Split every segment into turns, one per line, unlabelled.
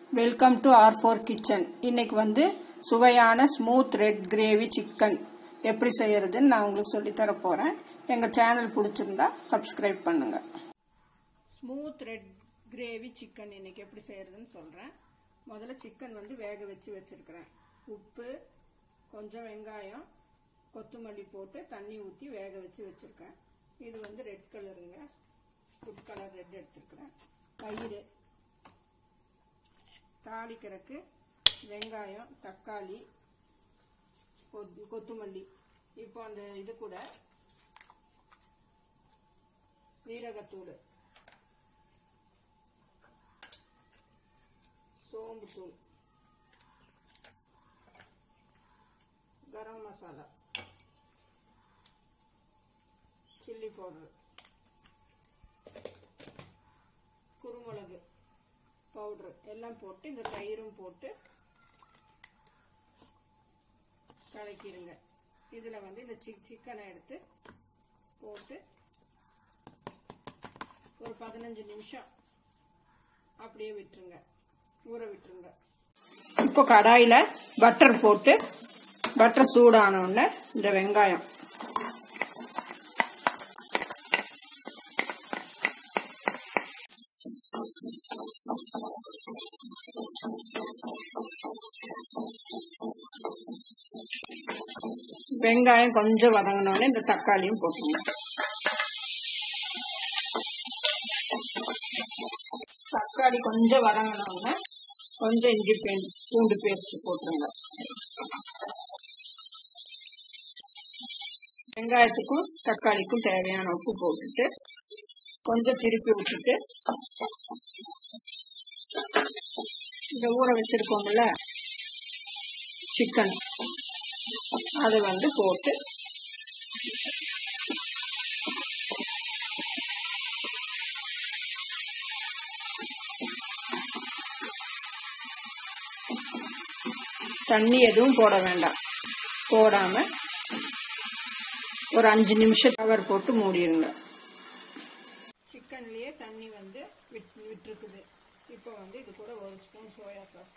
welcome to R four kitchen இன்னைக்கு வந்து சுவையான ஸ்மூத் ரெட் கிரேவி சிக்கன் எப்படி செய்யறதுன்னு நான் உங்களுக்கு சொல்லித் தர போறேன் எங்க சேனல் பிடிச்சிருந்தா சப்ஸ்கிரைப் பண்ணுங்க ஸ்மூத் ரெட் கிரேவி சிக்கன் இன்னைக்கு எப்படி செய்யறதுன்னு சொல்றேன் முதல்ல சிக்கன் வந்து வேக வச்சு வச்சிருக்கிறேன் உப்பு கொஞ்சம் வெங்காயம் கொத்தமல்லி போட்டு தண்ணி ஊற்றி வேக வச்சு வச்சிருக்கேன் இது வந்து ரெட் கலருங்க ஃபுட் கலர் ரெட் எடுத்துருக்கிறேன் தயிர் தாளிக்கிறதுக்கு வெங்காயம் தக்காளி கொத்- கொத்தமல்லி இப்போ அந்த இது கூட ஜீரகத்தூள் சோம்புத்தூள் கரம் மசாலா சில்லி பவுடர் குருமிளகு பவுடர் எல்லாம் போட்டு இந்த தயிரும் போட்டு கலக்கிடுங்க இதில் வந்து இந்த சிக் சிக்கனை எடுத்து போட்டு ஒரு பதினஞ்சு நிமிஷம் அப்படியே விட்டுருங்க ஊற விட்டுருங்க இப்போ கடாயில் பட்டர் போட்டு பட்டர் சூடான உடனே இந்த வெங்காயம் வெங்காயம் கொஞ்சம் வதங்கினோடனே இந்த தக்காளியும் போட்டுருங்க தக்காளி கொஞ்சம் வதங்கினோடனே கொஞ்சம் இஞ்சி பேன் பூண்டு பேஸ்ட் போட்டுருங்க வெங்காயத்துக்கும் தக்காளிக்கும் தேவையான உப்பு போட்டுட்டு கொஞ்சம் திருப்பி விட்டுட்டு இந்த ஊற வச்சிருக்கோம்ல சிக்கன் அதை வந்து போட்டு தண்ணி எதுவும் போட வேண்டாம் போடாம ஒரு அஞ்சு நிமிஷம் கவர் போட்டு மூடிடுங்க சிக்கன்லயே தண்ணி வந்து விட் விட்டுருக்குது இப்போ வந்து இது கூட ஒரு ஸ்பூன் சோயா சாஸ்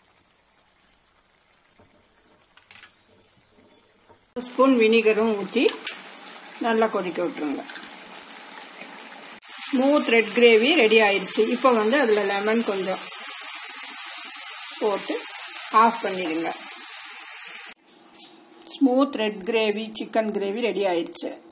ஒரு ஸ்பூன் வினிகரும் ஊற்றி நல்லா கொதிக்க விட்டுருங்க ஸ்மூத் ரெட் கிரேவி ரெடி ஆயிடுச்சு இப்போ வந்து அதில் லெமன் கொஞ்சம் போட்டு ஆஃப் பண்ணிடுங்க smooth red gravy chicken gravy ready ஆயிடுச்சு